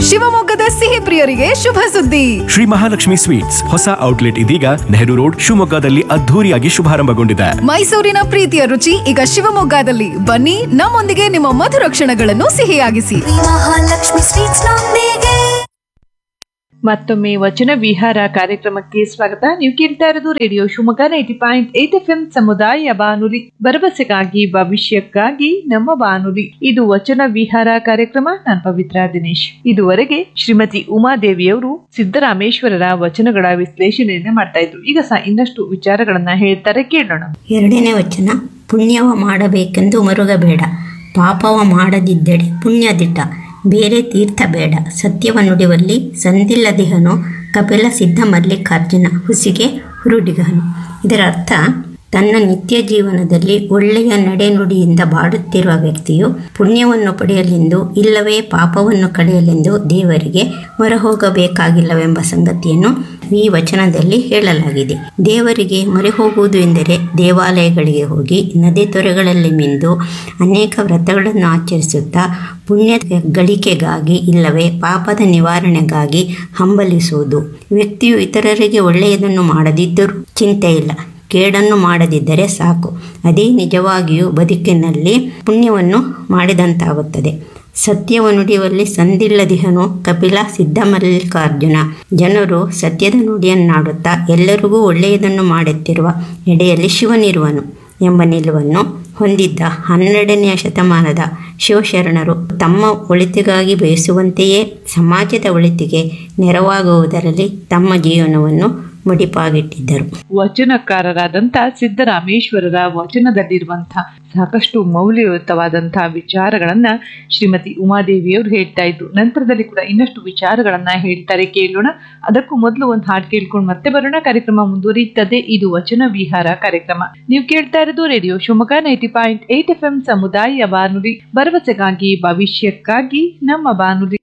ಶಿವಮೊಗ್ಗದ ಸಿಹಿ ಪ್ರಿಯರಿಗೆ ಶುಭ ಸುದ್ದಿ ಶ್ರೀ ಮಹಾಲಕ್ಷ್ಮಿ ಸ್ವೀಟ್ಸ್ ಹೊಸ ಔಟ್ಲೆಟ್ ಇದೀಗ ನೆಹರು ರೋಡ್ ಶಿವಮೊಗ್ಗದಲ್ಲಿ ಅದ್ಧೂರಿಯಾಗಿ ಶುಭಾರಂಭಗೊಂಡಿದೆ ಮೈಸೂರಿನ ಪ್ರೀತಿಯ ರುಚಿ ಈಗ ಶಿವಮೊಗ್ಗದಲ್ಲಿ ಬನ್ನಿ ನಮ್ಮೊಂದಿಗೆ ನಿಮ್ಮ ಮಧುರ ಕ್ಷಣಗಳನ್ನು ಸಿಹಿಯಾಗಿಸಿ ಮಹಾಲಕ್ಷ್ಮಿ ಸ್ವೀಟ್ಸ್ ನೊಂದಿಗೆ ಮತ್ತೊಮ್ಮೆ ವಚನ ವಿಹಾರ ಕಾರ್ಯಕ್ರಮಕ್ಕೆ ಸ್ವಾಗತ ನೀವು ಕೇಳ್ತಾ ಇರೋದು radio Shivamogga ninety point eight F M ಸಮುದಾಯ ಬಾನುಲಿ ಭರವಸೆಗಾಗಿ ಭವಿಷ್ಯಕ್ಕಾಗಿ ನಮ್ಮ ಬಾನುಲಿ ಇದು ವಚನ ವಿಹಾರ ಕಾರ್ಯಕ್ರಮ ನಾನು ಪವಿತ್ರ ದಿನೇಶ್ ಇದುವರೆಗೆ ಶ್ರೀಮತಿ ಉಮಾದೇವಿಯವರು ಸಿದ್ದರಾಮೇಶ್ವರರ ವಚನಗಳ ವಿಶ್ಲೇಷಣೆಯನ್ನ ಮಾಡ್ತಾ ಇದ್ರು ಈಗ ಸಹ ಇನ್ನಷ್ಟು ವಿಚಾರಗಳನ್ನ ಹೇಳ್ತಾರೆ ಕೇಳೋಣ ಎರಡನೇ ವಚನ ಪುಣ್ಯವ ಮಾಡಬೇಕೆಂದು ಮರುಗಬೇಡ ಪಾಪವ ಮಾಡದಿದ್ದಡೆ ಪುಣ್ಯದಿಟ್ಟ ಬೇರೆ ತೀರ್ಥ ಬೇಡ ಸತ್ಯವ ನುಡಿವಲ್ಲಿ ಸಂದಿಲ್ಲದಿಹನು ಕಪಿಲ ಸಿದ್ಧ ಮಲ್ಲಿಕಾರ್ಜುನ ಹುಸಿಗೆ ಹುರುಡಿಗನು ಇದರ ಅರ್ಥ ತನ್ನ ನಿತ್ಯ ಜೀವನದಲ್ಲಿ ಒಳ್ಳೆಯ ನಡೆನುಡಿಯಿಂದ ಬಾಡುತ್ತಿರುವ ವ್ಯಕ್ತಿಯು ಪುಣ್ಯವನ್ನು ಪಡೆಯಲೆಂದು ಇಲ್ಲವೇ ಪಾಪವನ್ನು ಕಳೆಯಲೆಂದು ದೇವರಿಗೆ ಮೊರೆಹೋಗಬೇಕಾಗಿಲ್ಲವೆಂಬ ಸಂಗತಿಯನ್ನು ಈ ವಚನದಲ್ಲಿ ಹೇಳಲಾಗಿದೆ ದೇವರಿಗೆ ಮೊರೆ ಹೋಗುವುದು ಎಂದರೆ ದೇವಾಲಯಗಳಿಗೆ ಹೋಗಿ ನದಿ ತೊರೆಗಳಲ್ಲಿ ಮಿಂದು ಅನೇಕ ವ್ರತಗಳನ್ನು ಆಚರಿಸುತ್ತಾ ಪುಣ್ಯ ಗಳಿಕೆಗಾಗಿ ಇಲ್ಲವೇ ಪಾಪದ ನಿವಾರಣೆಗಾಗಿ ಹಂಬಲಿಸುವುದು ವ್ಯಕ್ತಿಯು ಇತರರಿಗೆ ಒಳ್ಳೆಯದನ್ನು ಮಾಡದಿದ್ದರೂ ಚಿಂತೆ ಇಲ್ಲ ಕೇಡನ್ನು ಮಾಡದಿದ್ದರೆ ಸಾಕು ಅದೇ ನಿಜವಾಗಿಯೂ ಬದುಕಿನಲ್ಲಿ ಪುಣ್ಯವನ್ನು ಮಾಡಿದಂತಾಗುತ್ತದೆ ಸತ್ಯವ ನುಡಿಯುವಲ್ಲಿ ಸಂದಿಲ್ಲದಿಹನು ಕಪಿಲ ಸಿದ್ಧಮಲ್ಲಿಕಾರ್ಜುನ ಜನರು ಸತ್ಯದ ನುಡಿಯನ್ನಾಡುತ್ತಾ ಎಲ್ಲರಿಗೂ ಒಳ್ಳೆಯದನ್ನು ಮಾಡುತ್ತಿರುವ ಎಡೆಯಲ್ಲಿ ಶಿವನಿರುವನು ಎಂಬ ನಿಲುವನ್ನು ಹೊಂದಿದ್ದ ಹನ್ನೆರಡನೆಯ ಶತಮಾನದ ಶಿವಶರಣರು ತಮ್ಮ ಒಳಿತಿಗಾಗಿ ಬಯಸುವಂತೆಯೇ ಸಮಾಜದ ಒಳಿತಿಗೆ ನೆರವಾಗುವುದರಲ್ಲಿ ತಮ್ಮ ಜೀವನವನ್ನು ಮುಡಿಪಾಗಿಟ್ಟಿದ್ದರು ವಚನಕಾರರಾದಂಥ ಸಿದ್ದರಾಮೇಶ್ವರರ ವಚನದಲ್ಲಿರುವಂತಹ ಸಾಕಷ್ಟು ಮೌಲ್ಯಯುತವಾದಂತಹ ವಿಚಾರಗಳನ್ನ ಶ್ರೀಮತಿ ಉಮಾದೇವಿಯವರು ಹೇಳ್ತಾ ಇದ್ರು ನಂತರದಲ್ಲಿ ಕೂಡ ಇನ್ನಷ್ಟು ವಿಚಾರಗಳನ್ನ ಹೇಳ್ತಾರೆ ಕೇಳೋಣ ಅದಕ್ಕೂ ಮೊದಲು ಒಂದು ಹಾಡು ಕೇಳ್ಕೊಂಡು ಮತ್ತೆ ಬರೋಣ ಕಾರ್ಯಕ್ರಮ ಮುಂದುವರಿಯುತ್ತದೆ ಇದು ವಚನ ವಿಹಾರ ಕಾರ್ಯಕ್ರಮ ನೀವು ಕೇಳ್ತಾ ಇರೋದು radio Shivamogga ninety point eight F M ಸಮುದಾಯ ಬಾನುಲಿ ಭರವಸೆಗಾಗಿ ಭವಿಷ್ಯಕ್ಕಾಗಿ ನಮ್ಮ ಬಾನುಲಿ